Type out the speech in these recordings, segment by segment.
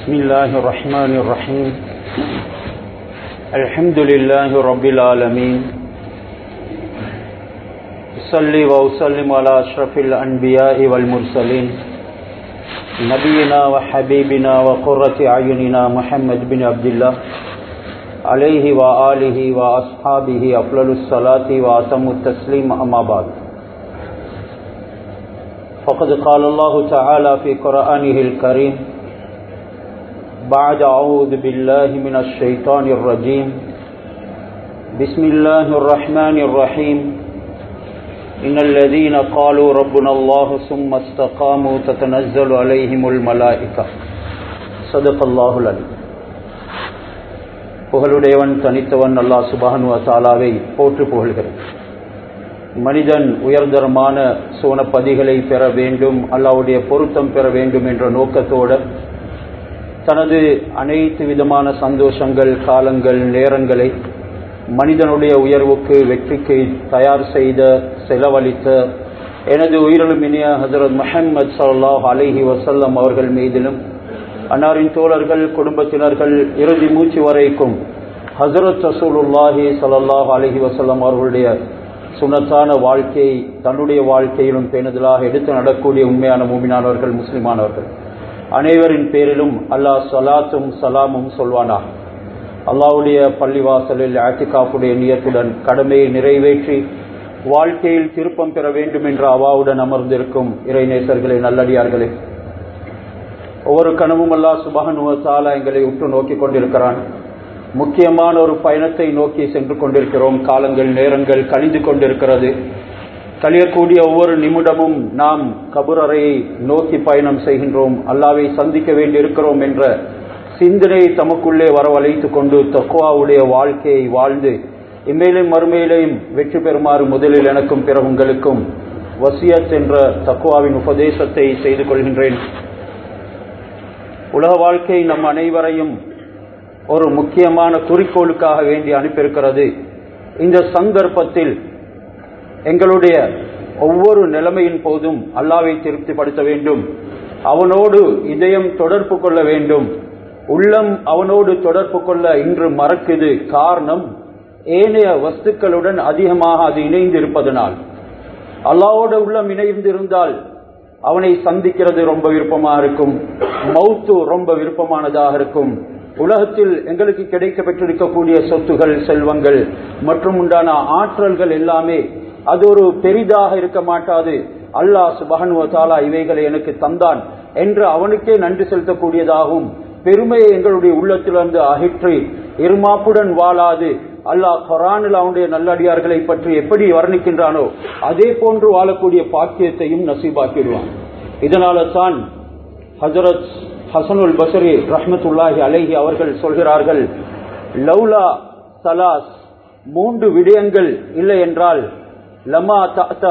بسم الله الرحمن الرحيم الحمد لله رب العالمين صلي وأسلم على أشرف الأنبياء والمرسلين نبينا وحبيبنا وقرة أعيننا محمد بن عبد الله عليه وآله وأصحابه أفضل الصلاة وأتم التسليم أما بعد فقد قال الله تعالى في قرآنه الكريم بعد أعوذ بالله من الشيطان الرجيم بسم الله الرحمن الرحيم إن الذين قالوا ربنا الله ثم استقاموا تتنزل عليهم الملائكة صدق الله العليم புகழுடையவன் தனித்தவன் அல்லாஹ் சுபானு தாலாவை போற்று புகழ்கிறேன் மனிதன் உயர்தரமான சோனப்பதிகளை பெற வேண்டும் அல்லாவுடைய பொருத்தம் பெற வேண்டும் என்ற நோக்கத்தோடு தனது அனைத்து விதமான சந்தோஷங்கள் காலங்கள் நேரங்களை மனிதனுடைய உயர்வுக்கு வெற்றிக்கு தயார் செய்த செலவழித்த எனது உயிரிலும் இனிய ஹசரத் முஹம்மது சல்லாஹ் அலஹி வசல்லம் அவர்கள் மீதிலும் அன்னாரின் தோழர்கள் குடும்பத்தினர்கள் இறுதி மூச்சு வரைக்கும் ஹசரத் ரசூலுல்லாஹி சல்லாஹ் அலஹி வசல்லம் அவர்களுடைய சுனத்தான வாழ்க்கையை தன்னுடைய வாழ்க்கையிலும் பேணுதலாக எடுத்து நடக்கூடிய உண்மையான மூமினானவர்கள் முஸ்லிமானவர்கள் அனைவரின் பேரிலும் அல்லாஹ் சலாத்தும் சலாமும் சொல்வானா அல்லாவுடைய பள்ளிவாசலில் ஆத்திகாப்புடைய நியத்துடன் கடமையை நிறைவேற்றி வாழ்க்கையில் திருப்பம் பெற வேண்டும் என்ற அவாவுடன் அமர்ந்திருக்கும் இறைநேசர்களே நல்லடியார்களே ஒவ்வொரு கனவும் அல்லா சுபகனுவத்தால எங்களை உற்று நோக்கி கொண்டிருக்கிறான் முக்கியமான ஒரு பயணத்தை நோக்கி சென்று கொண்டிருக்கிறோம் காலங்கள் நேரங்கள் கழிந்து கொண்டிருக்கிறது கழியக்கூடிய ஒவ்வொரு நிமிடமும் நாம் கபுரறையை நோக்கி பயணம் செய்கின்றோம் அல்லாவை சந்திக்க வேண்டியிருக்கிறோம் என்ற சிந்தனையை தமக்குள்ளே வரவழைத்துக் கொண்டு தக்குவாவுடைய வாழ்க்கையை வாழ்ந்து இம்மையிலும் மறுமையிலையும் வெற்றி பெறுமாறு முதலில் எனக்கும் பிற உங்களுக்கும் வசியத் என்ற தக்குவாவின் உபதேசத்தை செய்து கொள்கின்றேன் உலக வாழ்க்கை நம் அனைவரையும் ஒரு முக்கியமான குறிக்கோளுக்காக வேண்டி அனுப்பியிருக்கிறது இந்த சந்தர்ப்பத்தில் எங்களுடைய ஒவ்வொரு நிலைமையின் போதும் அல்லாவை திருப்திப்படுத்த வேண்டும் அவனோடு இதயம் தொடர்பு கொள்ள வேண்டும் உள்ளம் அவனோடு தொடர்பு கொள்ள இன்று மறக்குது காரணம் ஏனைய வஸ்துக்களுடன் அதிகமாக அது இணைந்திருப்பதனால் அல்லாவோட உள்ளம் இணைந்திருந்தால் அவனை சந்திக்கிறது ரொம்ப விருப்பமாக இருக்கும் மௌத்து ரொம்ப விருப்பமானதாக இருக்கும் உலகத்தில் எங்களுக்கு கிடைக்க பெற்றிருக்கக்கூடிய சொத்துகள் செல்வங்கள் மற்றும் உண்டான ஆற்றல்கள் எல்லாமே அது ஒரு பெரிதாக இருக்க மாட்டாது அல்லாஹ் சுபகனுவத்தாலா இவைகளை எனக்கு தந்தான் என்று அவனுக்கே நன்றி செலுத்தக்கூடியதாகவும் பெருமையை எங்களுடைய உள்ளத்திலிருந்து அகற்றி இருமாப்புடன் வாழாது அல்லாஹ் கொரானில் அவனுடைய நல்லடியார்களை பற்றி எப்படி வர்ணிக்கின்றானோ அதே போன்று வாழக்கூடிய பாக்கியத்தையும் நசீபாக்கிடுவான் இதனால தான் ஹசரத் ஹசனுல் பசரி ரஹமத்துல்லாஹி அலைஹி அவர்கள் சொல்கிறார்கள் லவ்லா சலாஸ் மூன்று விடயங்கள் இல்லை என்றால் லமா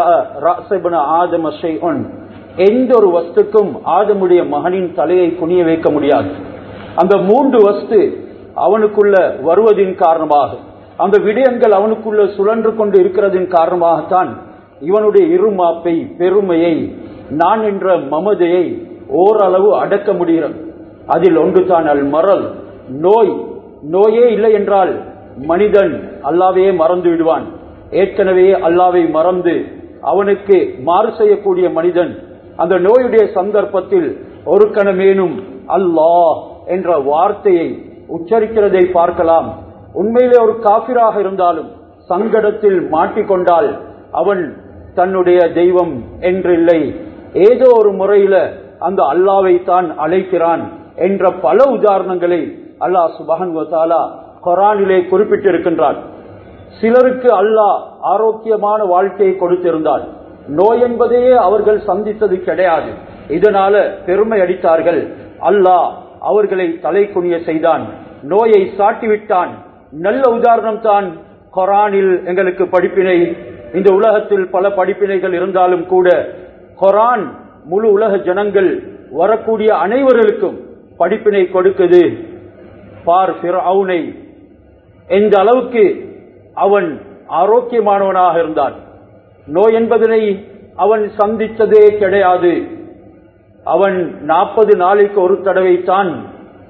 ராசபன ஆதம ஷைஉன் எந்த ஒரு வஸ்துக்கும் ஆதமுடைய மகனின் தலையை குனிய வைக்க முடியாது அந்த மூன்று வஸ்து அவனுக்குள்ள வருவதின் காரணமாக அந்த விடயங்கள் அவனுக்குள்ள சுழன்று கொண்டு இருக்கிறதின் காரணமாகத்தான் இவனுடைய இருமாப்பை பெருமையை நான் என்ற மமதையை ஓரளவு அடக்க முடிகிறது அதில் ஒன்று தான் அல் மரல் நோய் நோயே இல்லை என்றால் மனிதன் அல்லாவையே மறந்து விடுவான் ஏற்கனவே அல்லாவை மறந்து அவனுக்கு மாறு செய்யக்கூடிய மனிதன் அந்த நோயுடைய சந்தர்ப்பத்தில் ஒரு கணமேனும் அல்லாஹ் என்ற வார்த்தையை உச்சரிக்கிறதை பார்க்கலாம் உண்மையிலே ஒரு காபிராக இருந்தாலும் சங்கடத்தில் மாட்டிக்கொண்டால் அவன் தன்னுடைய தெய்வம் என்றில்லை ஏதோ ஒரு முறையில அந்த அல்லாவை தான் அழைக்கிறான் என்ற பல உதாரணங்களை அல்லாஹ் சுபஹன் வசாலா கொரானிலே குறிப்பிட்டிருக்கின்றான் சிலருக்கு அல்லாஹ் ஆரோக்கியமான வாழ்க்கையை கொடுத்திருந்தால் நோய் என்பதையே அவர்கள் சந்தித்தது கிடையாது இதனால பெருமை அடித்தார்கள் அல்லாஹ் அவர்களை தலை குனிய செய்தான் நோயை சாட்டிவிட்டான் நல்ல உதாரணம் தான் கொரானில் எங்களுக்கு படிப்பினை இந்த உலகத்தில் பல படிப்பினைகள் இருந்தாலும் கூட கொரான் முழு உலக ஜனங்கள் வரக்கூடிய அனைவர்களுக்கும் படிப்பினை கொடுக்குது பார் அவனை எந்த அளவுக்கு அவன் ஆரோக்கியமானவனாக இருந்தான் நோய் என்பதனை அவன் சந்தித்ததே கிடையாது அவன் நாற்பது நாளைக்கு ஒரு தடவை தான்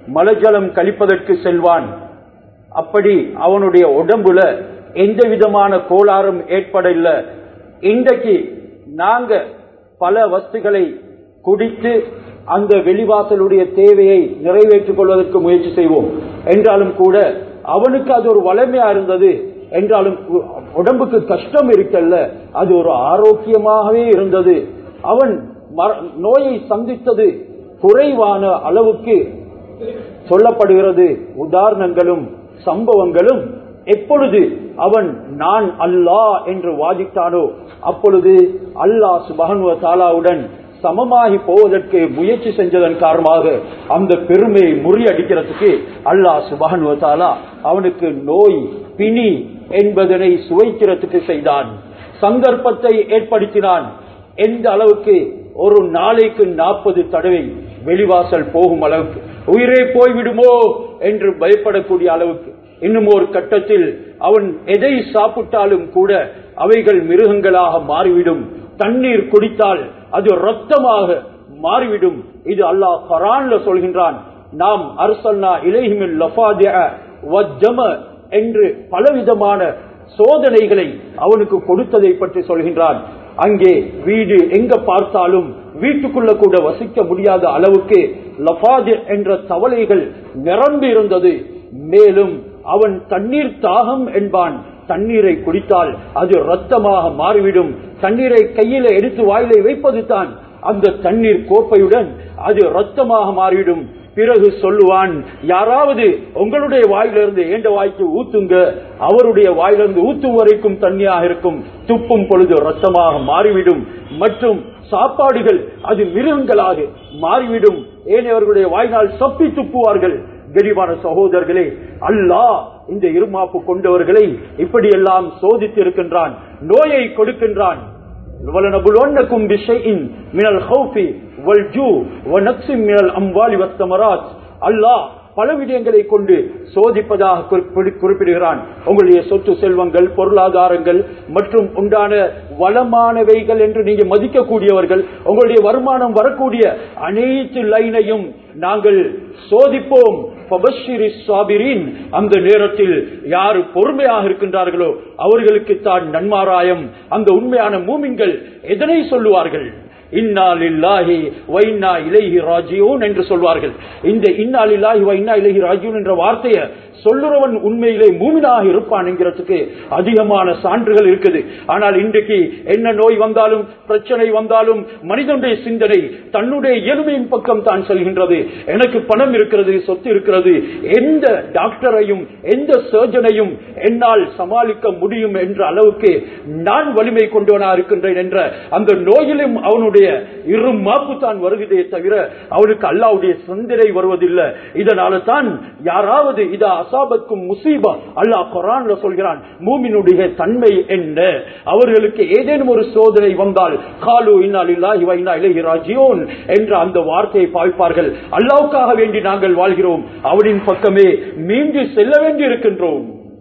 மலஜலம் கழிப்பதற்கு செல்வான் அப்படி அவனுடைய உடம்புல எந்த விதமான கோளாறும் ஏற்படல இன்றைக்கு நாங்க பல வஸ்துகளை குடித்து அந்த வெளிவாசலுடைய தேவையை நிறைவேற்றிக் கொள்வதற்கு முயற்சி செய்வோம் என்றாலும் கூட அவனுக்கு அது ஒரு வளமையா இருந்தது என்றாலும் உடம்புக்கு கஷ்டம் இருக்கல்ல அது ஒரு ஆரோக்கியமாகவே இருந்தது அவன் நோயை சந்தித்தது குறைவான அளவுக்கு சொல்லப்படுகிறது உதாரணங்களும் சம்பவங்களும் எப்பொழுது அவன் நான் அல்லாஹ் என்று வாதிட்டானோ அப்பொழுது அல்லாஹ் சுபகனுவ தாலாவுடன் சமமாகி போவதற்கு முயற்சி செஞ்சதன் காரணமாக அந்த பெருமையை முறியடிக்கிறதுக்கு அல்லாஹ் சுபகனுவ தாலா அவனுக்கு நோய் பிணி என்பதனை சுவைக்கிறதுக்கு செய்தான் சந்தர்ப்பத்தை ஏற்படுத்தினான் எந்த அளவுக்கு ஒரு நாளைக்கு நாற்பது தடவை வெளிவாசல் போகும் அளவுக்கு உயிரே போய்விடுமோ என்று பயப்படக்கூடிய அளவுக்கு இன்னும் ஒரு கட்டத்தில் அவன் எதை சாப்பிட்டாலும் கூட அவைகள் மிருகங்களாக மாறிவிடும் தண்ணீர் குடித்தால் அது ரத்தமாக மாறிவிடும் இது அல்லாஹ் கரான்ல சொல்கின்றான் நாம் அரசல்லா இலைஹிமில் லஃபாஜம என்று பலவிதமான சோதனைகளை அவனுக்கு கொடுத்ததை பற்றி சொல்கின்றான் அங்கே வீடு எங்க பார்த்தாலும் வீட்டுக்குள்ள கூட வசிக்க முடியாத அளவுக்கு லஃபாஜ் என்ற தவளைகள் நிரம்பி இருந்தது மேலும் அவன் தண்ணீர் தாகம் என்பான் தண்ணீரை குடித்தால் அது ரத்தமாக மாறிவிடும் தண்ணீரை கையில எடுத்து வாயிலை வைப்பது தான் அந்த தண்ணீர் கோப்பையுடன் அது ரத்தமாக மாறிவிடும் பிறகு சொல்லுவான் யாராவது உங்களுடைய வாயிலிருந்து ஏண்ட வாய்க்கு ஊத்துங்க அவருடைய வாயிலிருந்து ஊத்தும் வரைக்கும் தண்ணியாக இருக்கும் துப்பும் பொழுது ரத்தமாக மாறிவிடும் மற்றும் சாப்பாடுகள் அது மிருகங்களாக மாறிவிடும் ஏனையவர்களுடைய வாயினால் சப்பி துப்புவார்கள் கரிவான சகோதரர்களே அல்லாஹ் இந்த இருமாப்பு கொண்டவர்களை இப்படியெல்லாம் சோதித்து இருக்கின்றான் நோயை கொடுக்கின்றான் وَلَنَبْلُوَنَّكُمْ بِشَيْءٍ مِنَ الْخَوْفِ وَالْجُوعِ وَنَقْصٍ مِنَ الْأَمْوَالِ وَالثَّمَرَاتِ அல்லாஹ் பல விடயங்களை கொண்டு சோதிப்பதாக குறிப்பிடுகிறான் உங்களுடைய சொத்து செல்வங்கள் பொருளாதாரங்கள் மற்றும் உண்டான வளமானவைகள் என்று நீங்க மதிக்கக்கூடியவர்கள் உங்களுடைய வருமானம் வரக்கூடிய அனைத்து லைனையும் நாங்கள் சோதிப்போம் அந்த நேரத்தில் யாரு பொறுமையாக இருக்கின்றார்களோ அவர்களுக்கு தான் நன்மாராயம் அந்த உண்மையான மூமின்கள் எதனை சொல்லுவார்கள் இன்னால் இல்லாஹி வைனா இலைஹி ராஜியோன் என்று சொல்வார்கள் இந்த இன்னால் இல்லாஹி வைனா இலகி ராஜியோன் என்ற வார்த்தையை சொல்லுறவன் உண்மையிலே மூமினாக இருப்பான் என்கிறதுக்கு அதிகமான சான்றுகள் இருக்குது ஆனால் இன்றைக்கு என்ன நோய் வந்தாலும் பிரச்சனை வந்தாலும் மனிதனுடைய சிந்தனை தன்னுடைய இயலுமையின் பக்கம் தான் செல்கின்றது எனக்கு பணம் இருக்கிறது சொத்து இருக்கிறது எந்த டாக்டரையும் எந்த சர்ஜனையும் என்னால் சமாளிக்க முடியும் என்ற அளவுக்கு நான் வலிமை கொண்டவனா இருக்கின்றேன் என்ற அந்த நோயிலும் அவனுடைய இரு மாப்பு தான் வருகிறதே தவிர அவனுக்கு அல்லாவுடைய சிந்தனை வருவதில்லை இதனால தான் யாராவது இதா அசாபத்துக்கும் முசீபா அல்லாஹ் குரான்ல சொல்கிறான் மூமினுடைய தன்மை என்ன அவர்களுக்கு ஏதேனும் ஒரு சோதனை வந்தால் காலு இன்னால் இல்லா இவ இன்னா இலகி ராஜியோன் என்ற அந்த வார்த்தையை பாய்ப்பார்கள் அல்லாவுக்காக வேண்டி நாங்கள் வாழ்கிறோம் அவனின் பக்கமே மீண்டு செல்ல வேண்டி இருக்கின்றோம்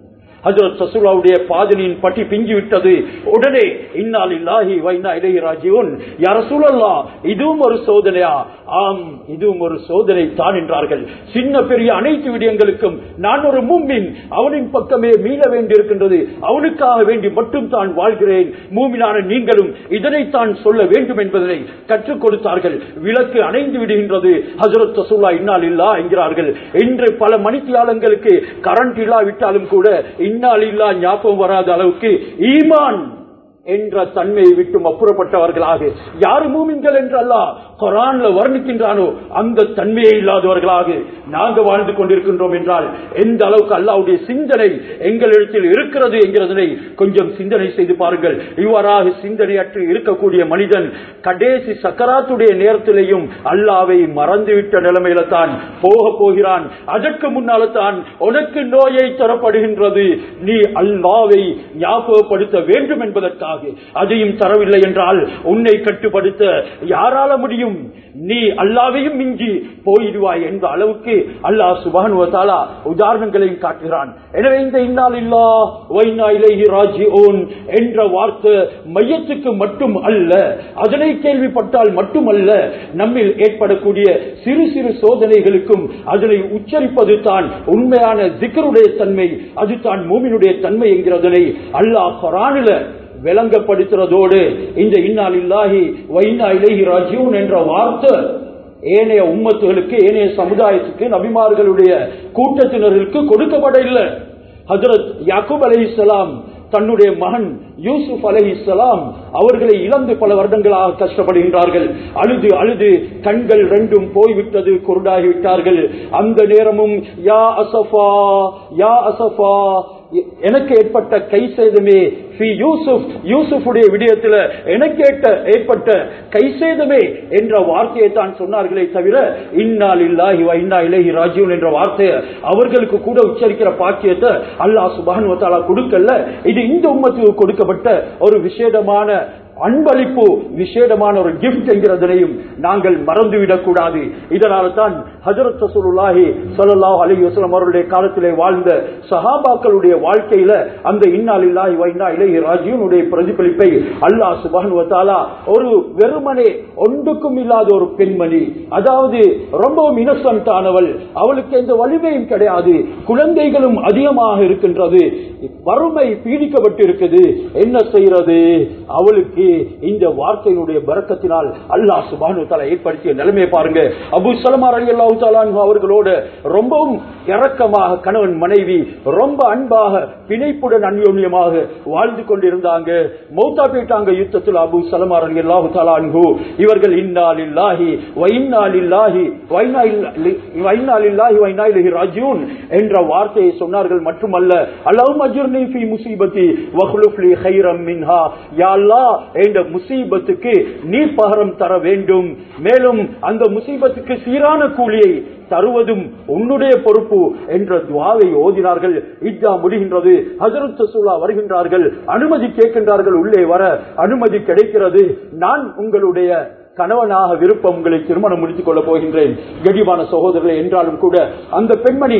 ஹஜரத் சசுலாவுடைய பாதனின் பட்டி பிஞ்சு விட்டது உடனே இன்னால் இல்லாஹி வைனா இலகி ராஜீவன் யார சூழல்லா இதுவும் ஒரு சோதனையா ஆம் இதுவும் ஒரு சோதனை தான் என்றார்கள் சின்ன பெரிய அனைத்து விடயங்களுக்கும் நான் ஒரு மூமின் அவனின் பக்கமே மீள வேண்டியிருக்கின்றது அவனுக்காக வேண்டி மட்டும் தான் வாழ்கிறேன் மூமினான நீங்களும் இதனைத்தான் சொல்ல வேண்டும் என்பதனை கற்றுக் கொடுத்தார்கள் விளக்கு அணைந்து விடுகின்றது ஹசரத் சசுல்லா இன்னால் இல்லா என்கிறார்கள் இன்று பல மணித்தியாலங்களுக்கு கரண்ட் இல்லாவிட்டாலும் கூட இன்னால் இல்லா ஞாபகம் வராத அளவுக்கு ஈமான் என்ற தன்மையை விட்டு அப்புறப்பட்டவர்களாக யார் மூமின்கள் என்று அல்ல குரான்ல வர்ணிக்கின்றானோ அந்த தன்மையே இல்லாதவர்களாக நாங்க வாழ்ந்து கொண்டிருக்கின்றோம் என்றால் எந்த அளவுக்கு அல்லாவுடைய சிந்தனை எங்களிடத்தில் இருக்கிறது என்கிறதனை கொஞ்சம் சிந்தனை செய்து பாருங்கள் இவ்வாறாக சிந்தனையற்று இருக்கக்கூடிய மனிதன் கடைசி சக்கராத்துடைய நேரத்திலேயும் அல்லாவை மறந்துவிட்ட நிலைமையில தான் போக போகிறான் அதற்கு முன்னால தான் உனக்கு நோயை தரப்படுகின்றது நீ அல்லாவை ஞாபகப்படுத்த வேண்டும் என்பதற்காக தருவானாக அதையும் தரவில்லை என்றால் உன்னை கட்டுப்படுத்த யாரால முடியும் நீ அல்லாவையும் மிஞ்சி போயிடுவாய் என்ற அளவுக்கு அல்லாஹ் சுபானுவத்தாலா உதாரணங்களையும் காட்டுகிறான் எனவே இந்த இன்னால் இல்லா வைனா இலேஹி ராஜி ஓன் என்ற வார்த்தை மையத்துக்கு மட்டும் அல்ல அதனை கேள்விப்பட்டால் மட்டுமல்ல நம்மில் ஏற்படக்கூடிய சிறு சிறு சோதனைகளுக்கும் அதனை உச்சரிப்பது தான் உண்மையான திக்கருடைய தன்மை அது தான் மூமினுடைய தன்மை என்கிறதனை அல்லாஹ் குரானில விளங்கப்படுத்துறதோடு இந்த இன்னால் இல்லாஹி வைனா இலேஹி ராஜியூன் என்ற வார்த்தை ஏனைய உம்மத்துகளுக்கு ஏனைய சமுதாயத்துக்கு நபிமார்களுடைய கூட்டத்தினர்களுக்கு கொடுக்கப்பட இல்லை ஹஜரத் யாக்கூப் அலைஹிஸ்ஸலாம் தன்னுடைய மகன் யூசுப் அலைஹிஸ்ஸலாம் அவர்களை இழந்து பல வருடங்களாக கஷ்டப்படுகின்றார்கள் அழுது அழுது கண்கள் ரெண்டும் போய்விட்டது குருடாகிவிட்டார்கள் அந்த நேரமும் யா அசஃபா யா அசஃபா எனக்கு ஏற்பட்ட கை சேதமே ஃபி யூசுப் யூசுஃபுடைய விடயத்தில் எனக்கு ஏற்ற ஏற்பட்ட கை சேதமே என்ற வார்த்தையை தான் சொன்னார்களே தவிர இன்னால் இல்லாஹி வ இன்னா இலைஹி ராஜீவன் என்ற வார்த்தையை அவர்களுக்கு கூட உச்சரிக்கிற பாக்கியத்தை அல்லாஹ் சுபான் வத்தாலா கொடுக்கல இது இந்த உம்மத்துக்கு கொடுக்கப்பட்ட ஒரு விசேடமான அன்பளிப்பு விசேடமான ஒரு கிஃப்ட் என்கிறதனையும் நாங்கள் மறந்துவிடக் கூடாது இதனால தான் ஹஜரத் ரசூலுல்லாஹி ஸல்லல்லாஹு அலைஹி வஸல்லம் அவருடைய காலத்திலே வாழ்ந்த சஹாபாக்களுடைய வாழ்க்கையில அந்த இன்னால் இல்லாஹி வ இன்னா இலைஹி ராஜியூனுடைய பிரதிபலிப்பை அல்லாஹ் சுப்ஹானஹு வ தஆலா ஒரு வெறுமனே ஒன்றுக்கும் இல்லாத ஒரு பெண்மணி அதாவது ரொம்பவும் இன்னசென்ட் ஆனவள் அவளுக்கு எந்த வலிமையும் கிடையாது குழந்தைகளும் அதிகமாக இருக்கின்றது வறுமை பீடிக்கப்பட்டு இருக்குது என்ன செய்யறது அவளுக்கு இந்த வார்த்தையினுடைய பறக்கத்தினால் அல்லாஹ் சுபானு தாலா ஏற்படுத்திய நிலைமையை பாருங்க அபு சலமார் அலி அல்லாஹு தாலான் அவர்களோட ரொம்பவும் இறக்கமாக கணவன் மனைவி ரொம்ப அன்பாக பிணைப்புடன் அந்யோன்யமாக வாழ்ந்து கொண்டிருந்தாங்க மௌத்தா போயிட்டாங்க யுத்தத்தில் அபு சலமார் அலி அல்லாஹு தாலான்ஹு இவர்கள் இன்னால் இல்லாஹி வைநாள் இல்லாஹி வைநாள் இல்லாஹி வைநாயிலி ராஜூன் என்ற வார்த்தையை சொன்னார்கள் மட்டுமல்ல அல்லாஹும் அஜுர்னி ஃபி முசீபத்தி வஹ்லுஃப்லி ஹைரம் மின்ஹா யா அல்லாஹ் என்ற முசீபத்துக்கு நீ பகரம் தர வேண்டும் மேலும் அந்த முசீபத்துக்கு சீரான கூலியை தருவதும் உன்னுடைய பொறுப்பு என்ற துவாவை ஓதினார்கள் இத்தா முடிகின்றது ஹசரத் சசூலா வருகின்றார்கள் அனுமதி கேட்கின்றார்கள் உள்ளே வர அனுமதி கிடைக்கிறது நான் உங்களுடைய கணவனாக விருப்பம் உங்களை திருமணம் முடித்துக் கொள்ளப் போகின்றேன் கடிவான சகோதரர்கள் என்றாலும் கூட அந்த பெண்மணி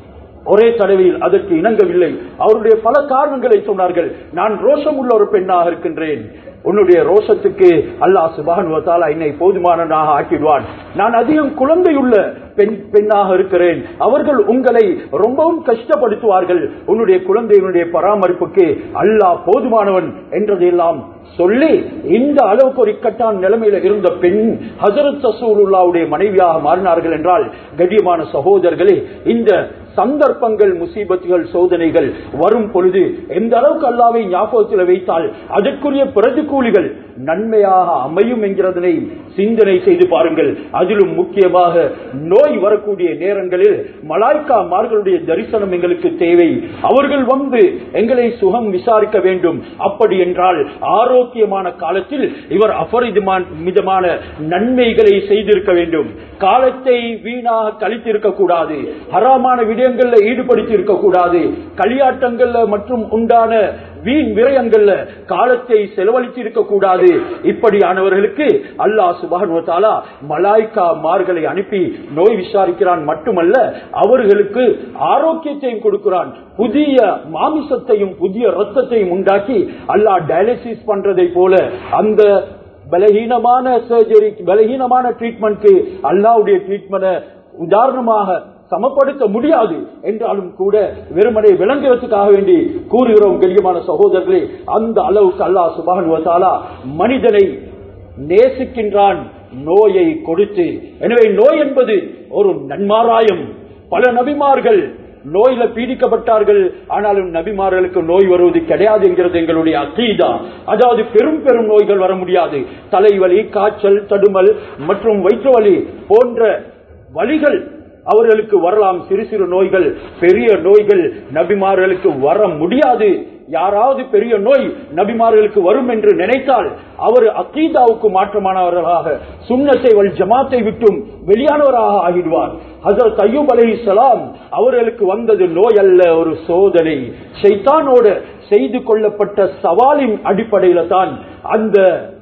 ஒரே தடவையில் அதற்கு இணங்கவில்லை அவருடைய பல காரணங்களை சொன்னார்கள் நான் ரோஷம் உள்ள ஒரு பெண்ணாக இருக்கின்றேன் உன்னுடைய ரோஷத்துக்கு அல்லாஹ் சுபான் வத்தாலா என்னை போதுமானனாக ஆக்கிடுவான் நான் அதிகம் குழந்தையுள்ள பெண் பெண்ணாக இருக்கிறேன் அவர்கள் உங்களை ரொம்பவும் கஷ்டப்படுத்துவார்கள் உன்னுடைய குழந்தையினுடைய பராமரிப்புக்கு அல்லாஹ் போதுமானவன் என்றதையெல்லாம் சொல்லி இந்த அளவுக்கு ஒரு இக்கட்டான நிலைமையில இருந்த பெண் ஹசரத் சசூலுல்லாவுடைய மனைவியாக மாறினார்கள் என்றால் கடியமான சகோதரர்களே இந்த சந்தர்ப்பங்கள் முசீபத்துகள் சோதனைகள் வரும் பொழுது எந்த அளவுக்கு அல்லாவை ஞாபகத்தில் வைத்தால் அதற்குரிய பிரதிகூலிகள் நன்மையாக அமையும் என்கிறதனை சிந்தனை செய்து பாருங்கள் அதிலும் முக்கியமாக நோய் வரக்கூடிய நேரங்களில் மலாய்க்கா மார்களுடைய தரிசனம் எங்களுக்கு தேவை அவர்கள் வந்து எங்களை சுகம் விசாரிக்க வேண்டும் அப்படி என்றால் ஆரோக்கியமான காலத்தில் இவர் அபரிதமான மிதமான நன்மைகளை செய்திருக்க வேண்டும் காலத்தை வீணாக கழித்திருக்க கூடாது ஹராமான விடயங்கள்ல ஈடுபடுத்தி இருக்க கூடாது களியாட்டங்கள்ல மற்றும் உண்டான வீண் விரயங்கள்ல காலத்தை செலவழித்து இருக்க கூடாது இப்படியானவர்களுக்கு அல்லாஹ் சுபானுவத்தாலா மலாய்க்கா மார்களை அனுப்பி நோய் விசாரிக்கிறான் மட்டுமல்ல அவர்களுக்கு ஆரோக்கியத்தையும் கொடுக்கிறான் புதிய மாமிசத்தையும் புதிய ரத்தத்தையும் உண்டாக்கி அல்லாஹ் டயாலிசிஸ் பண்றதை போல அந்த பலகீனமான சர்ஜரி பலகீனமான ட்ரீட்மெண்ட்க்கு அல்லாவுடைய ட்ரீட்மெண்ட் உதாரணமாக சமப்படுத்த முடியாது என்றாலும் கூட வெறுமனை விளங்குவதற்காக வேண்டி கூறுகிறோம் கண்ணியமான சகோதரர்களே அந்த அளவுக்கு அல்லாஹ் சுபான் வத்தாலா மனிதனை நேசிக்கின்றான் நோயை கொடுத்து எனவே நோய் என்பது ஒரு நன்மாராயம் பல நபிமார்கள் நோயில பீடிக்கப்பட்டார்கள் ஆனாலும் நபிமார்களுக்கு நோய் வருவது கிடையாது என்கிறது எங்களுடைய அக்கீதா அதாவது பெரும் பெரும் நோய்கள் வர முடியாது தலைவலி காய்ச்சல் தடுமல் மற்றும் வயிற்று வலி போன்ற வலிகள் அவர்களுக்கு வரலாம் சிறு சிறு நோய்கள் பெரிய நோய்கள் நபிமார்களுக்கு வர முடியாது யாராவது பெரிய நோய் நபிமார்களுக்கு வரும் என்று நினைத்தால் அவர் அக்கீதாவுக்கு மாற்றமானவர்களாக சுண்ணத்தை வல் ஜமாத்தை விட்டும் வெளியானவராக ஆகிடுவார் ஹசரத் அய்யூப் அலைஹிஸ்ஸலாம் அவர்களுக்கு வந்தது நோய் அல்ல ஒரு சோதனை ஷைத்தானோடு செய்து கொள்ளப்பட்ட சவாலின் அடிப்படையில தான் அந்த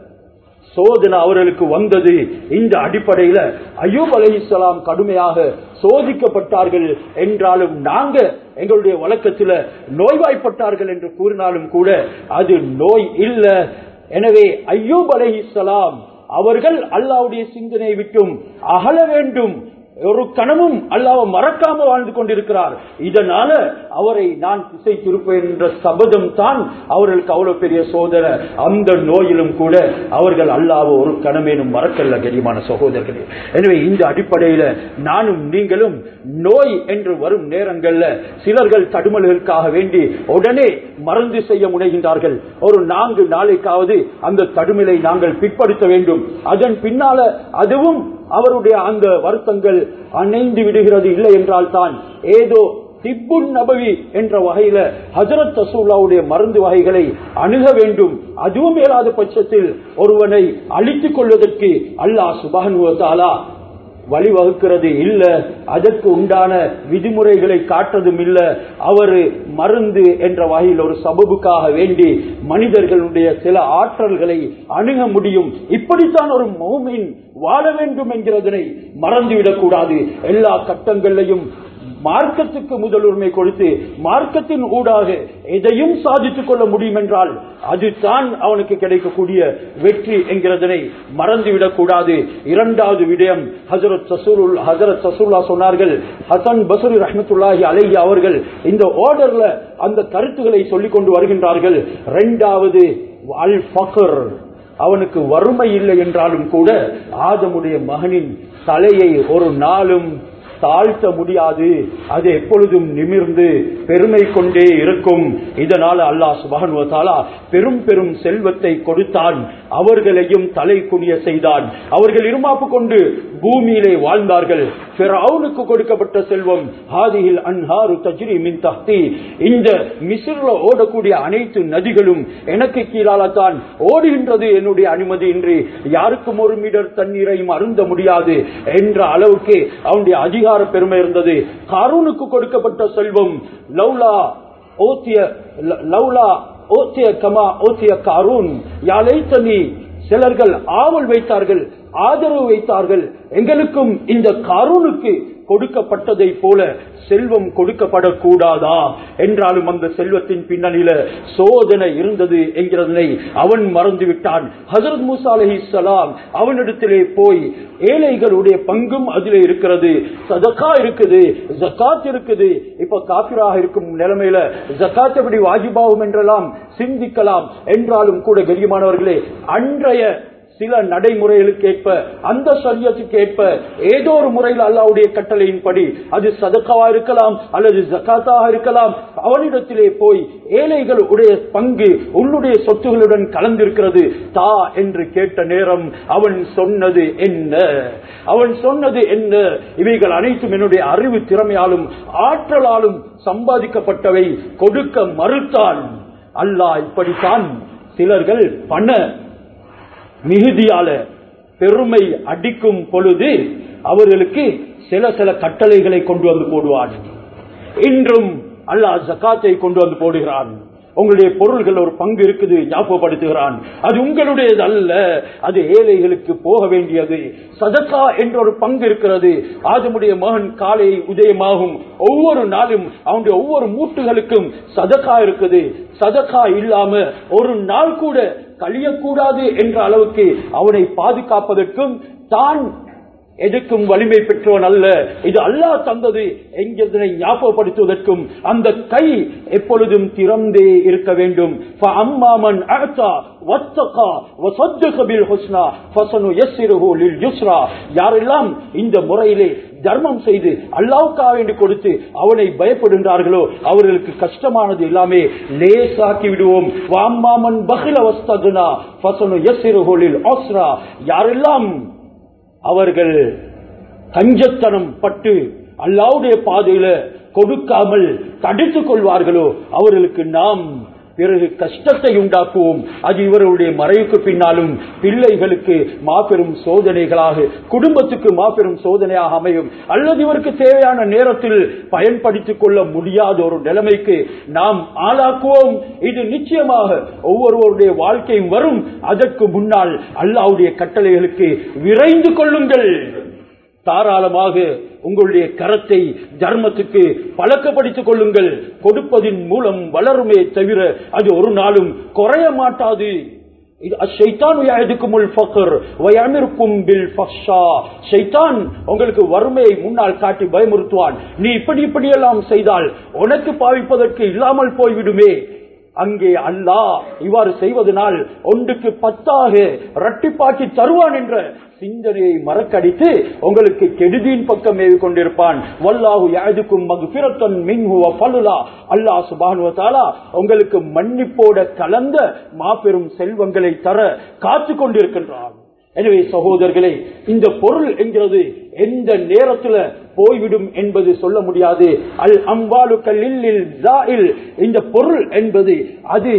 சோதனை அவர்களுக்கு வந்தது இந்த அடிப்படையில அய்யூப் அலைஹிஸ்ஸலாம் கடுமையாக சோதிக்கப்பட்டார்கள் என்றாலும் நாங்க எங்களுடைய வழக்கத்துல நோய்வாய்ப்பட்டார்கள் என்று கூறினாலும் கூட அது நோய் இல்ல எனவே அய்யூப் அலைஹிஸ்ஸலாம் அவர்கள் அல்லாவுடைய சிந்தனையை விட்டும் அகல வேண்டும் ஒரு கணமும் அல்லாஹ் மறக்காம வாழ்ந்து கொண்டிருக்கிறார் இதனால அவரை நான் திசை திருப்பேன் என்ற சபதம் தான் அவர்களுக்கு அவ்வளவு பெரிய சோதனை அந்த நோயிலும் கூட அவர்கள் அல்லாஹ் ஒரு கணமேனும் மறக்கல்ல கரிமான சகோதரர்களே எனவே இந்த அடிப்படையில நானும் நீங்களும் நோய் என்று வரும் நேரங்கள்ல சிலர்கள் தடுமல்களுக்காக வேண்டி உடனே மருந்து செய்ய முனைகின்றார்கள் ஒரு நான்கு நாளைக்காவது அந்த தடுமலை நாங்கள் பிற்படுத்த வேண்டும் அதன் பின்னால அதுவும் அவருடைய அந்த வருத்தங்கள் அணைந்து விடுகிறது இல்லை என்றால் தான் ஏதோ திப்புன் நபவி என்ற வகையில ஹசரத் ரசூல்லாவுடைய மருந்து வகைகளை அணுக வேண்டும் அதுவும் மேலாத பட்சத்தில் ஒருவனை அழித்துக் கொள்வதற்கு அல்லாஹ் சுபானுவத்தாலா வழிவகுக்கிறது இல்ல அதற்கு உண்டான விதிமுறைகளை காட்டுறதும் இல்ல அவர் மருந்து என்ற வகையில் ஒரு சபபுக்காக வேண்டி மனிதர்களுடைய சில ஆற்றல்களை அணுக முடியும் இப்படித்தான் ஒரு மௌமின் வாழ வேண்டும் என்கிறதனை மறந்துவிடக் கூடாது எல்லா கட்டங்களிலையும் மார்க்கத்துக்கு முதலுரிமை கொடுத்து மார்க்கத்தின் ஊடாக எதையும் சாதித்துக் கொள்ள முடியும் என்றால் அதுதான் அவனுக்கு கிடைக்கக்கூடிய வெற்றி என்கிறதனை மறந்துவிடக் கூடாது இரண்டாவது விடயம் ஹசரத் சசூருல் ஹசரத் சசூல்லா சொன்னார்கள் ஹசன் பசூரி ரஹமத்துல்லாஹி அலைஹி அவர்கள் இந்த ஆர்டர்ல அந்த கருத்துக்களை சொல்லிக் கொண்டு வருகின்றார்கள் இரண்டாவது அல் ஃபக்ர் அவனுக்கு வறுமை இல்லை என்றாலும் கூட ஆதமுடைய மகனின் தலையை ஒரு நாளும் தாழ்த்த முடியாது அது எப்பொழுதும் நிமிர்ந்து பெருமை கொண்டே இருக்கும் இதனால் அல்லாஹ் சுபகனுவத்தாலா பெரும் பெரும் செல்வத்தை கொடுத்தான் அவர்களையும் தலை குனிய செய்தான் அவர்கள் இருமாப்பு கொண்டு பூமியிலே வாழ்ந்தார்கள் அவனுக்கு கொடுக்கப்பட்ட செல்வம் ஹாதியில் அன்ஹாரு தஜ்ரி மின் தஹ்தி இந்த மிஸ்ர்ல ஓடக்கூடிய அனைத்து நதிகளும் எனக்கு கீழால்தான் ஓடுகின்றது என்னுடைய அனுமதி இன்றி யாருக்கும் ஒரு மீட்டர் தண்ணீரையும் அருந்த முடியாது என்ற அளவுக்கு அவனுடைய அதிகார பெருமை இருந்தது காரூனுக்கு கொடுக்கப்பட்ட செல்வம் லவ்லா ஓத்திய லவ்லா ஓத்திய கமா ஓத்திய காரூன் யாழைத்தனி சிலர்கள் ஆவல் வைத்தார்கள் ஆதரவு வைத்தார்கள் எங்களுக்கும் இந்த காரூனுக்கு கொடுக்கப்பட்டதை போல செல்வம் கொடுக்கப்படக்கூடாதா என்றாலும் அந்த செல்வத்தின் பின்னணியில சோதனை இருந்தது என்கிறதனை அவன் மறந்து விட்டான் ஹசரத் மூசா அலஹி சலாம் அவனிடத்திலே போய் ஏழைகளுடைய பங்கும் அதிலே இருக்கிறது சதக்கா இருக்குது ஜக்காத் இருக்குது இப்ப காபிராக இருக்கும் நிலைமையில ஜக்காத் எப்படி வாஜிபாவும் என்றெல்லாம் சிந்திக்கலாம் என்றாலும் கூட கரியமானவர்களே அன்றைய சில நடைமுறைகளுக்கு ஏற்ப அந்த சரியத்துக்கு ஏற்ப ஏதோ ஒரு முறையில் அல்லாவுடைய கட்டளையின்படி அது சதக்காவா இருக்கலாம் அல்லது ஜக்காத்தாக இருக்கலாம் அவனிடத்திலே போய் ஏழைகள் உடைய பங்கு உன்னுடைய சொத்துகளுடன் கலந்திருக்கிறது தா என்று கேட்ட நேரம் அவன் சொன்னது என்ன அவன் சொன்னது என்ன இவைகள் அனைத்தும் என்னுடைய அறிவு திறமையாலும் ஆற்றலாலும் சம்பாதிக்கப்பட்டவை கொடுக்க மறுத்தான் அல்லாஹ் இப்படித்தான் சிலர்கள் பண்ண மிகுதியால பெருமை அடிக்கும் பொழுது அவர்களுக்கு சில சில கட்டளைகளை கொண்டு வந்து போடுவான் இன்றும் அல்லாஹ் ஜக்காத்தை கொண்டு வந்து போடுகிறான் உங்களுடைய பொருள்கள் ஒரு பங்கு இருக்குது ஞாபகப்படுத்துகிறான் அது உங்களுடையது அல்ல அது ஏழைகளுக்கு போக வேண்டியது சதக்கா என்ற ஒரு பங்கு இருக்கிறது ஆதமுடைய மகன் காலை உதயமாகும் ஒவ்வொரு நாளும் அவனுடைய ஒவ்வொரு மூட்டுகளுக்கும் சதக்கா இருக்குது சதக்கா இல்லாம ஒரு நாள் கூட கழியக்கூடாது என்ற அளவுக்கு அவனை பாதுகாப்பதற்கும் தான் எதுக்கும் வலிமை பெற்றவன் அல்ல இது அல்லாஹ் தந்தது என்கிறதனை ஞாபகப்படுத்துவதற்கும் அந்த கை எப்பொழுதும் திறந்தே இருக்க வேண்டும் அம்மாமன் யாரெல்லாம் இந்த முறையிலே தர்மம் செய்து அல்லாவுக்காக வேண்டி கொடுத்து அவனை பயப்படுகின்றார்களோ அவர்களுக்கு கஷ்டமானது எல்லாமே லேசாக்கி விடுவோம் வாம்மாமன் பகில வஸ்தகுனா ஃபசனு எஸ்ஸிருஹோலில் ஆஸ்ரா யாரெல்லாம் அவர்கள் கஞ்சத்தனம் பட்டு அல்லாவுடைய பாதையில கொடுக்காமல் தடுத்துக் கொள்வார்களோ அவர்களுக்கு நாம் பிறகு கஷ்டத்தை உண்டாக்குவோம் அது இவர்களுடைய மறைவுக்கு பின்னாலும் பிள்ளைகளுக்கு மாபெரும் சோதனைகளாக குடும்பத்துக்கு மாபெரும் சோதனையாக அமையும் அல்லது இவருக்கு தேவையான நேரத்தில் பயன்படுத்திக் கொள்ள முடியாத ஒரு நிலைமைக்கு நாம் ஆளாக்குவோம் இது நிச்சயமாக ஒவ்வொருவருடைய வாழ்க்கையும் வரும் அதற்கு முன்னால் அல்லாவுடைய கட்டளைகளுக்கு விரைந்து கொள்ளுங்கள் தாராளமாக உங்களுடைய கரத்தை தர்மத்துக்கு பழக்கப்படுத்திக் கொள்ளுங்கள் கொடுப்பதின் மூலம் வளருமே தவிர அது ஒரு நாளும் குறைய மாட்டாது இது அஷைத்தான் யாயதுக்குமுல் ஃபக்ர் வயமிருக்கும் பில் ஃபக்ஷா ஷைத்தான் உங்களுக்கு வறுமையை முன்னால் காட்டி பயமுறுத்துவான் நீ இப்படி இப்படியெல்லாம் செய்தால் உனக்கு பாவிப்பதற்கு இல்லாமல் போய்விடுமே அங்கே அல்லாஹ் இவ்வாறு செய்வதனால் ஒன்றுக்கு பத்தாக ரட்டிப்பாக்கி தருவான் என்ற சிந்தனையை மறக்கடித்து உங்களுக்கு கெடுதியின் பக்கம் ஏவி கொண்டிருப்பான் வல்லாஹு யாதுக்கும் மகுபிரத்தன் மின்ஹுவ பலுலா அல்லாஹ் சுபானுவ தாலா உங்களுக்கு மன்னிப்போட கலந்த மாபெரும் செல்வங்களை தர காத்து கொண்டிருக்கின்றான் எனவே சகோதரர்களே இந்த பொருள் என்கிறது எந்த நேரத்துல போய்விடும் என்பது சொல்ல முடியாது அல் அம்பாலு கல்லில் இந்த பொருள் என்பது அது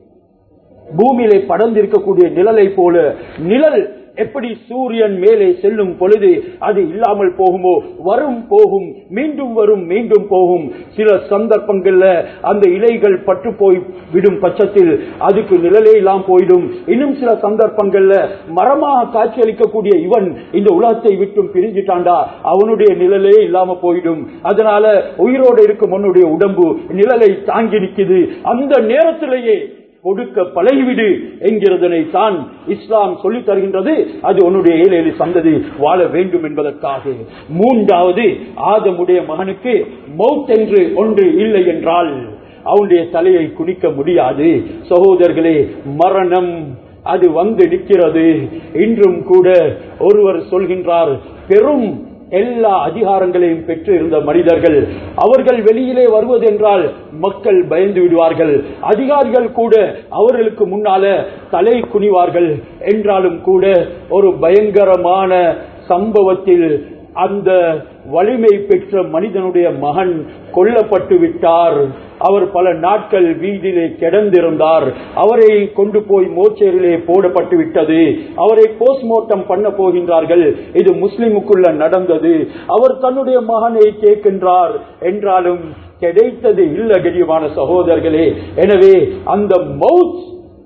பூமியிலே படர்ந்திருக்கக்கூடிய நிழலை போல நிழல் எப்படி சூரியன் மேலே செல்லும் பொழுது அது இல்லாமல் போகுமோ வரும் போகும் மீண்டும் வரும் மீண்டும் போகும் சில சந்தர்ப்பங்கள்ல அந்த இலைகள் பட்டு போய் விடும் பட்சத்தில் அதுக்கு நிழலே இல்லாம போயிடும் இன்னும் சில சந்தர்ப்பங்கள்ல மரமாக காட்சியளிக்கக்கூடிய இவன் இந்த உலகத்தை விட்டும் பிரிஞ்சிட்டாண்டா அவனுடைய நிழலே இல்லாம போயிடும் அதனால உயிரோடு இருக்கும் உன்னுடைய உடம்பு நிழலை தாங்கி நிக்குது அந்த நேரத்திலேயே கொடுக்க பழகிவிடு என்கிறதனை தான் இஸ்லாம் சொல்லித் தருகின்றது அது உன்னுடைய ஏழேழு சந்ததி வாழ வேண்டும் என்பதற்காக மூன்றாவது ஆதமுடைய மகனுக்கு மவுத் என்று ஒன்று இல்லை என்றால் அவனுடைய தலையை குனிக்க முடியாது சகோதரர்களே மரணம் அது வந்து நிற்கிறது இன்றும் கூட ஒருவர் சொல்கின்றார் பெரும் எல்லா அதிகாரங்களையும் பெற்று இருந்த மனிதர்கள் அவர்கள் வெளியிலே வருவதென்றால் மக்கள் பயந்து விடுவார்கள் அதிகாரிகள் கூட அவர்களுக்கு முன்னால தலை குனிவார்கள் என்றாலும் கூட ஒரு பயங்கரமான சம்பவத்தில் அந்த வலிமை பெற்ற மனிதனுடைய மகன் கொல்லப்பட்டு விட்டார் அவர் பல நாட்கள் வீதியிலே கிடந்திருந்தார் அவரை கொண்டு போய் மோச்சேரிலே போடப்பட்டு விட்டது அவரை போஸ்ட்மார்ட்டம் பண்ண போகின்றார்கள் இது முஸ்லிமுக்குள்ள நடந்தது அவர் தன்னுடைய மகனை கேட்கின்றார் என்றாலும் கிடைத்தது இல்ல கடியமான சகோதரர்களே எனவே அந்த மவுத்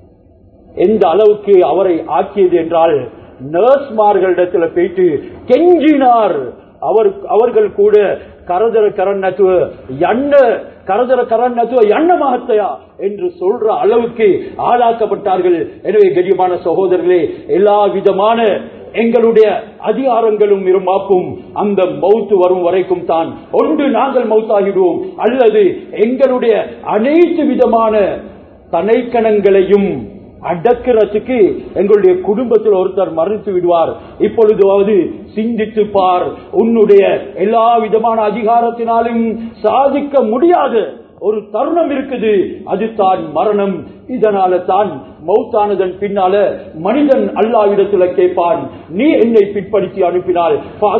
எந்த அளவுக்கு அவரை ஆக்கியது என்றால் நர்ஸ்மார்களிடத்தில் போயிட்டு கெஞ்சினார் அவர் அவர்கள் கூட கரதர கரண்ணத்துவ எண்ண கரதர கரண்ணத்துவ எண்ண மகத்தையா என்று சொல்ற அளவுக்கு ஆளாக்கப்பட்டார்கள் எனவே கடியமான சகோதரர்களே எல்லா விதமான எங்களுடைய அதிகாரங்களும் இருமாப்பும் அந்த மௌத்து வரும் வரைக்கும் தான் ஒன்று நாங்கள் மௌத்தாகிடுவோம் அல்லது எங்களுடைய அனைத்து விதமான தனைக்கணங்களையும் அடக்கிறதுக்கு எங்களுடைய குடும்பத்தில் ஒருத்தர் மறைத்து விடுவார் இப்பொழுதாவது சிந்தித்து பார் உன்னுடைய எல்லா விதமான அதிகாரத்தினாலும் சாதிக்க முடியாத ஒரு தருணம் இருக்குது அது தான் மரணம் இதனால தான் மௌத்தானதன் பின்னால மனிதன் அல்லாவிடத்துல கேட்பான் நீ என்னை பிற்படுத்தி அனுப்பினால்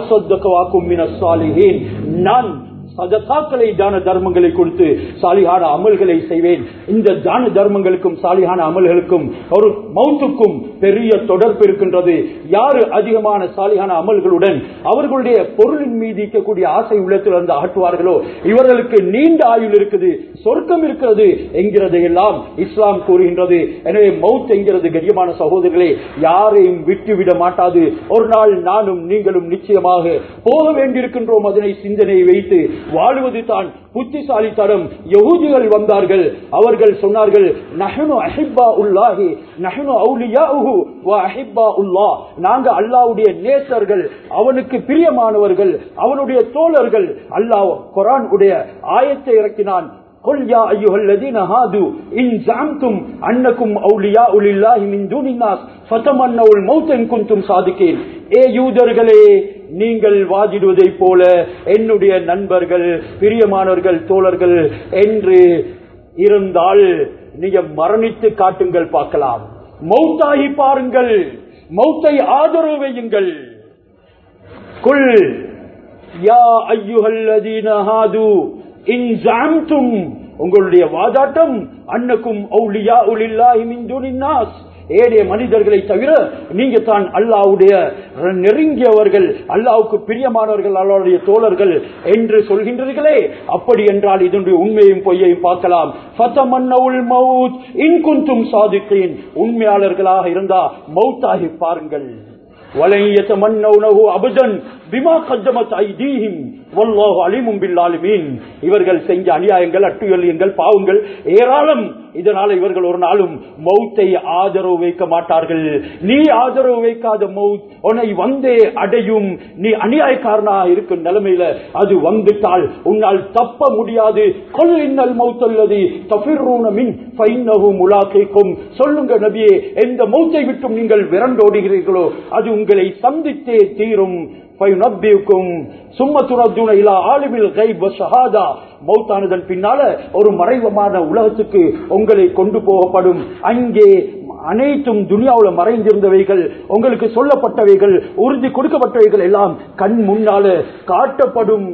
நான் சதகாக்களை தான தர்மங்களை கொடுத்து சாலிகான அமல்களை செய்வேன் இந்த தான தர்மங்களுக்கும் சாலிகான அமல்களுக்கும் ஒரு மௌத்துக்கும் பெரிய தொடர்பு இருக்கின்றது யாரு அதிகமான சாலிகான அமல்களுடன் அவர்களுடைய பொருளின் மீது இருக்கக்கூடிய ஆசை உள்ளத்தில் வந்து ஆட்டுவார்களோ இவர்களுக்கு நீண்ட ஆயுள் இருக்குது சொர்க்கம் இருக்கிறது என்கிறதை எல்லாம் இஸ்லாம் கூறுகின்றது எனவே மவுத் என்கிறது கரியமான சகோதரர்களே யாரையும் விட்டுவிட மாட்டாது ஒரு நாள் நானும் நீங்களும் நிச்சயமாக போக வேண்டியிருக்கின்றோம் அதனை சிந்தனையை வைத்து வாழ்வது தான் புத்திசாலித்தனம் யகூதிகள் வந்தார்கள் அவர்கள் சொன்னார்கள் நஹனு அஹிப்பா உல்லாஹி நஹனு அவுலியாஹு வ அஹிப்பா உல்லாஹ் நாங்க அல்லாஹ்வுடைய நேசர்கள் அவனுக்கு பிரியமானவர்கள் அவனுடைய தோழர்கள் அல்லாஹ் குர்ஆன் உடைய ஆயத்தை இறக்கினான் قل يا أيها الذين هادوا إن زعمتم أنكم أولياء لله من دون الناس فتمنوا الموت إن كنتم صادقين ஏ யூதர்களே நீங்கள் வாதிடுவதை போல என்னுடைய நண்பர்கள் பிரியமானவர்கள் தோழர்கள் என்று இருந்தால் நீங்க மரணித்து காட்டுங்கள் பார்க்கலாம் மௌத்தாகி பாருங்கள் மௌத்தை ஆதரவு வையுங்கள் குல் யா ஐயுஹல்லதீன ஹாது இன் ஜாம்தும் உங்களுடைய வாதாட்டம் அன்னக்கும் அவுலியா உலில்லாஹி மின் துனின் நாஸ் ஏழைய மனிதர்களை தவிர நீங்க தான் அல்லாவுடைய நெருங்கியவர்கள் அல்லாவுக்கு பிரியமானவர்கள் அல்லாவுடைய தோழர்கள் என்று சொல்கின்றீர்களே அப்படி என்றால் இதனுடைய உண்மையும் பொய்யையும் பார்க்கலாம் ஃபதமன்னவுல் மவுத் இன் குந்தும் சாதித்தேன் உண்மையாளர்களாக இருந்தா மௌத்தாகி பாருங்கள் வலை யதமன்னவுனஹு அபதன் பிமா கத்தமத் ஐதீஹிம் வல்லாஹு அலிமும் பில்லாலிமீன் இவர்கள் செஞ்ச அநியாயங்கள் அட்டுயலியங்கள் பாவங்கள் ஏராளம் இதனால இவர்கள் ஒரு நாளும் மௌத்தை ஆதரவு வைக்க மாட்டார்கள் நீ ஆதரவு வைக்காத மௌத் உன்னை வந்தே அடையும் நீ அநியாயக்காரனா இருக்கும் நிலைமையில அது வந்துட்டால் உன்னால் தப்ப முடியாது கொல் இன்னல் மௌத்தல்லது தபிர்ரூன மின் ஃபைன்னஹு முலாக்கைக்கும் சொல்லுங்க நபியே எந்த மௌத்தை விட்டும் நீங்கள் விரண்டோடுகிறீர்களோ அது உங்களை சந்தித்தே தீரும் ஃபையுனப்பியுக்கும் சும்ம துரத்துன இலா ஆலிமில் கைப் வஷஹாதா மௌத்தானதன் பின்னால ஒரு மறைவமான உலகத்துக்கு உங்களை கொண்டு போகப்படும் அங்கே அனைத்தும் துனியாவுல மறைந்திருந்தவைகள் உங்களுக்கு சொல்லப்பட்டவைகள் உறுதி கொடுக்கப்பட்டவைகள் எல்லாம் கண் முன்னால காட்டப்படும்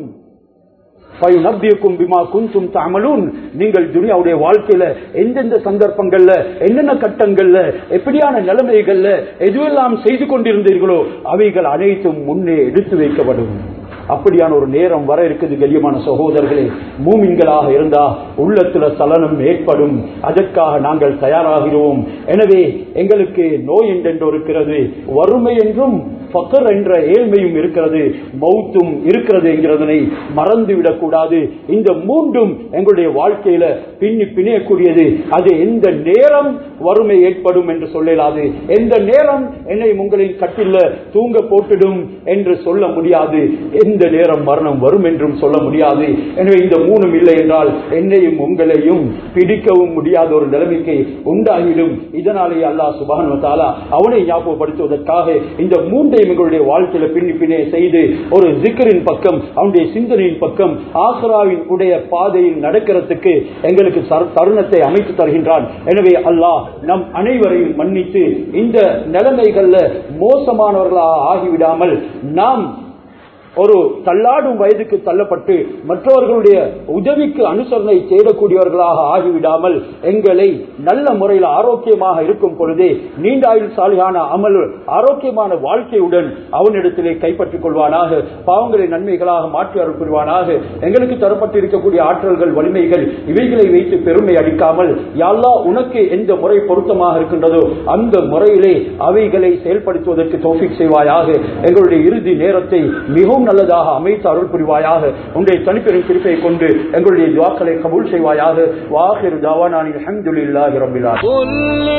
பிமா குந்தும் தாமலூன் நீங்கள் துனியாவுடைய வாழ்க்கையில எந்தெந்த சந்தர்ப்பங்கள்ல என்னென்ன கட்டங்கள்ல எப்படியான நிலைமைகள்ல எதுவெல்லாம் செய்து கொண்டிருந்தீர்களோ அவைகள் அனைத்தும் முன்னே எடுத்து வைக்கப்படும் அப்படியான ஒரு நேரம் வர இருக்குது கண்ணியமான சகோதரர்களே மூமின்களாக இருந்தா உள்ளத்துல சலனம் ஏற்படும் அதற்காக நாங்கள் தயாராகிறோம் எனவே எங்களுக்கு நோய் என்றென்று இருக்கிறது வறுமை என்றும் பக்கர் என்ற ஏழ்மையும் இருக்கிறது மௌத்தும் இருக்கிறது என்கிறதனை மறந்துவிடக் கூடாது இந்த மூன்றும் எங்களுடைய வாழ்க்கையில பின்னி பிணையக்கூடியது அது எந்த நேரம் வறுமை ஏற்படும் என்று சொல்லலாது எந்த நேரம் என்னை உங்களின் கட்டில தூங்க போட்டுடும் என்று சொல்ல முடியாது எந்த நேரம் மரணம் வரும் என்றும் சொல்ல முடியாது எனவே இந்த மூணும் இல்லை என்றால் என்னையும் உங்களையும் பிடிக்கவும் முடியாத ஒரு நிலைமைக்கு உண்டாகிடும் இதனாலே அல்லாஹ் சுபான் அவனை ஞாபகப்படுத்துவதற்காக இந்த மூன்றையும் எங்களுடைய வாழ்க்கையில பின்னி பின்னே செய்து ஒரு ஜிக்கரின் பக்கம் அவனுடைய சிந்தனையின் பக்கம் ஆசராவின் உடைய பாதையில் நடக்கிறதுக்கு எங்களுக்கு சர- தருணத்தை அமைத்து தருகின்றான் எனவே அல்லாஹ் நம் அனைவரையும் மன்னித்து இந்த நிலைமைகள்ல மோசமானவர்களாக ஆகிவிடாமல் நாம் ஒரு தள்ளாடும் வயதுக்கு தள்ளப்பட்டு மற்றவர்களுடைய உதவிக்கு அனுசரணை தேடக்கூடியவர்களாக ஆகிவிடாமல் எங்களை நல்ல முறையில் ஆரோக்கியமாக இருக்கும் பொழுதே நீண்ட ஆயுள் சாலியான அமல் ஆரோக்கியமான வாழ்க்கையுடன் அவனிடத்திலே கைப்பற்றிக் கொள்வானாக பாவங்களை நன்மைகளாக மாற்றி அருள் புரிவானாக எங்களுக்கு தரப்பட்டு இருக்கக்கூடிய ஆற்றல்கள் வலிமைகள் இவைகளை வைத்து பெருமை அடிக்காமல் யாழ்லா உனக்கு எந்த முறை பொருத்தமாக இருக்கின்றதோ அந்த முறையிலே அவைகளை செயல்படுத்துவதற்கு தோஃபிக் செய்வாயாக எங்களுடைய இறுதி நேரத்தை மிகவும் நல்லதாக அமைத்து அருள் புரிவாயாக உன்னுடைய தனிப்பெரும் குறிப்பை கொண்டு எங்களுடைய துவாக்களை கபூல் செய்வாயாக வாஹிர் தாவானானி அஹமதுல்லாஹி ரபில் قل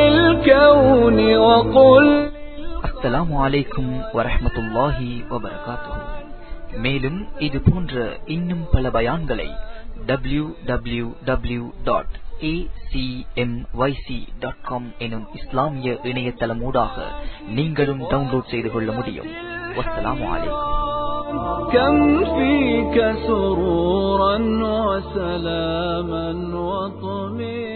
للكون وقل அஸ்ஸலாமு அலைக்கும் வரஹ்மத்துல்லாஹி வபரகாத்துஹு மேலும் இது போன்ற இன்னும் பல பயான்களை W W W dot dot com எனும் இஸ்லாமிய இணையதளமூடாக நீங்களும் டவுன்லோட் செய்து கொள்ள முடியும் வஸ்ஸலாமு அலைக்கும் كم فيك سرورا وسلاما وطمئنا